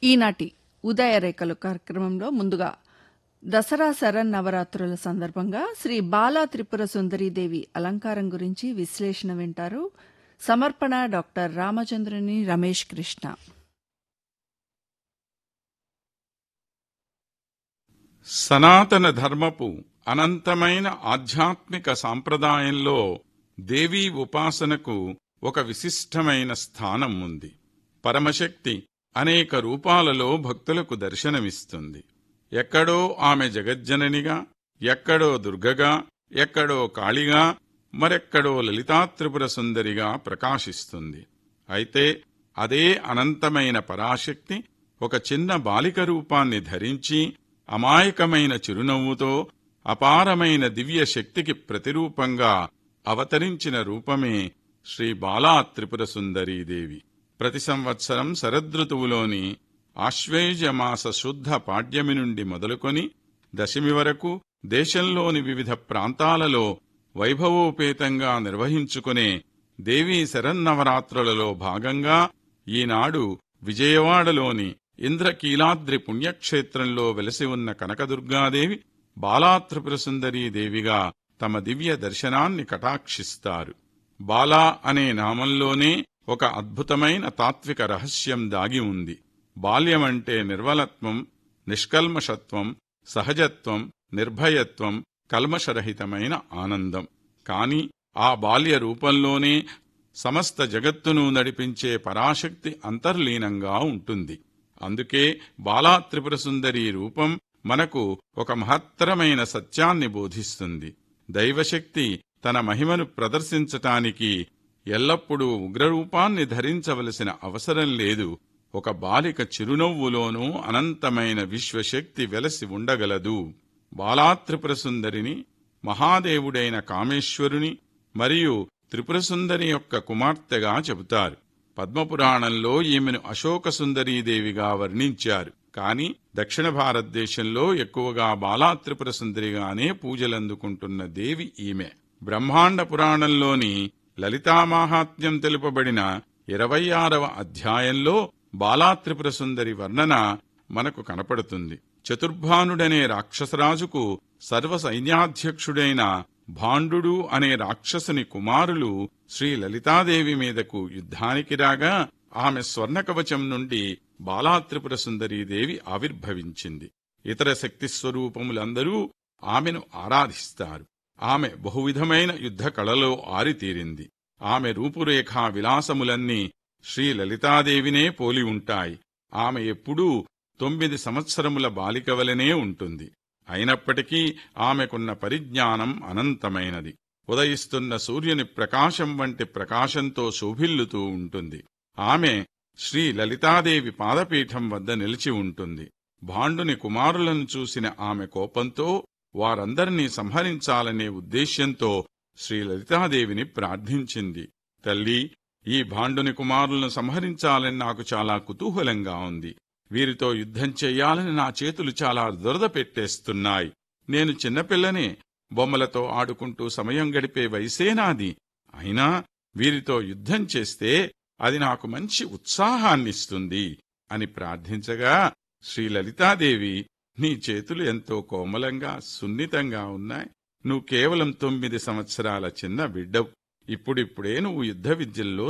ఈనాటి ఉదయరేఖలు కార్యక్రమంలో ముందుగా దసరా శరన్నవరాత్రుల సందర్భంగా శ్రీ బాలా త్రిపుర సుందరీదేవి అలంకారం గురించి విశ్లేషణ వింటారు సమర్పణ డాక్టర్ రామచంద్రుని రమేష్ కృష్ణ సనాతన ధర్మపు అనంతమైన ఆధ్యాత్మిక సాంప్రదాయంలో దేవీ ఉపాసనకు ఒక విశిష్టమైన స్థానం ఉంది పరమశక్తి అనేక రూపాలలో భక్తులకు దర్శనమిస్తుంది ఎక్కడో ఆమె జగజ్జననిగా ఎక్కడో దుర్గగా ఎక్కడో కాళిగా మరెక్కడో లలితాత్రిపుర సుందరిగా ప్రకాశిస్తుంది అయితే అదే అనంతమైన పరాశక్తి ఒక చిన్న బాలిక రూపాన్ని ధరించి అమాయకమైన చిరునవ్వుతో అపారమైన దివ్య శక్తికి ప్రతిరూపంగా అవతరించిన రూపమే శ్రీ బాలా త్రిపుర సుందరీదేవి ప్రతి సంవత్సరం శరదృతువులోని ఆశ్వేజమాస శుద్ధ పాడ్యమి నుండి మొదలుకొని దశమి వరకు దేశంలోని వివిధ ప్రాంతాలలో వైభవోపేతంగా నిర్వహించుకునే దేవీ శరన్నవరాత్రులలో భాగంగా ఈనాడు విజయవాడలోని ఇంద్రకీలాద్రి పుణ్యక్షేత్రంలో వెలసి ఉన్న కనకదుర్గాదేవి బాలాత్రిపురసుందరీ దేవిగా తమ దివ్య దర్శనాన్ని కటాక్షిస్తారు బాలా అనే నామంలోనే ఒక అద్భుతమైన తాత్విక రహస్యం దాగి ఉంది బాల్యమంటే నిర్మలత్వం నిష్కల్మషత్వం సహజత్వం నిర్భయత్వం కల్మషరహితమైన ఆనందం కాని ఆ బాల్య రూపంలోనే సమస్త జగత్తును నడిపించే పరాశక్తి అంతర్లీనంగా ఉంటుంది అందుకే బాలాత్రిపుర సుందరి రూపం మనకు ఒక మహత్తరమైన సత్యాన్ని బోధిస్తుంది దైవశక్తి తన మహిమను ప్రదర్శించటానికి ఎల్లప్పుడూ ఉగ్రరూపాన్ని ధరించవలసిన అవసరం లేదు ఒక బాలిక చిరునవ్వులోనూ అనంతమైన విశ్వశక్తి వెలసి ఉండగలదు బాలాత్రిపురసుందరిని మహాదేవుడైన కామేశ్వరుని మరియు త్రిపురసుందరి యొక్క కుమార్తెగా చెబుతారు పద్మపురాణంలో ఈమెను అశోక సుందరీదేవిగా వర్ణించారు కాని దక్షిణ భారతదేశంలో ఎక్కువగా బాలాత్రిపుర సుందరిగానే పూజలందుకుంటున్న దేవి ఈమె బ్రహ్మాండ పురాణంలోని లలితామాహాత్మ్యం తెలుపబడిన ఇరవై ఆరవ అధ్యాయంలో బాలాత్రిపుర సుందరి వర్ణన మనకు కనపడుతుంది చతుర్భానుడనే రాక్షసరాజుకు సర్వ సైన్యాధ్యక్షుడైన భాండు అనే రాక్షసుని కుమారులు శ్రీ లలితాదేవి మీదకు యుద్ధానికి రాగా ఆమె స్వర్ణకవచం నుండి బాలాత్రిపుర సుందరీదేవి ఆవిర్భవించింది ఇతర శక్తి స్వరూపములందరూ ఆమెను ఆరాధిస్తారు ఆమె బహువిధమైన యుద్ధ కళలో ఆరితీరింది ఆమె రూపురేఖా విలాసములన్నీ శ్రీ లలితాదేవినే పోలి ఉంటాయి ఆమె ఎప్పుడూ తొమ్మిది సంవత్సరముల బాలిక వలనే ఉంటుంది అయినప్పటికీ ఆమెకున్న పరిజ్ఞానం అనంతమైనది ఉదయిస్తున్న సూర్యుని ప్రకాశం వంటి ప్రకాశంతో శోభిల్లుతూ ఉంటుంది ఆమె శ్రీ లలితాదేవి పాదపీఠం వద్ద నిలిచి ఉంటుంది భాండుని కుమారులను చూసిన ఆమె కోపంతో వారందరినీ సంహరించాలనే ఉద్దేశ్యంతో శ్రీ లలితాదేవిని ప్రార్థించింది తల్లి ఈ భాండుని కుమారులను సంహరించాలని నాకు చాలా కుతూహలంగా ఉంది వీరితో యుద్ధం చెయ్యాలని నా చేతులు చాలా దురద పెట్టేస్తున్నాయి నేను చిన్నపిల్లనే బొమ్మలతో ఆడుకుంటూ సమయం గడిపే వయసే నాది అయినా వీరితో యుద్ధం చేస్తే అది నాకు మంచి ఉత్సాహాన్నిస్తుంది అని ప్రార్థించగా శ్రీ లలితాదేవి నీ చేతులు ఎంతో కోమలంగా సున్నితంగా ఉన్నాయి నువ్వు కేవలం తొమ్మిది సంవత్సరాల చిన్న బిడ్డవు ఇప్పుడిప్పుడే నువ్వు యుద్ధ విద్యల్లో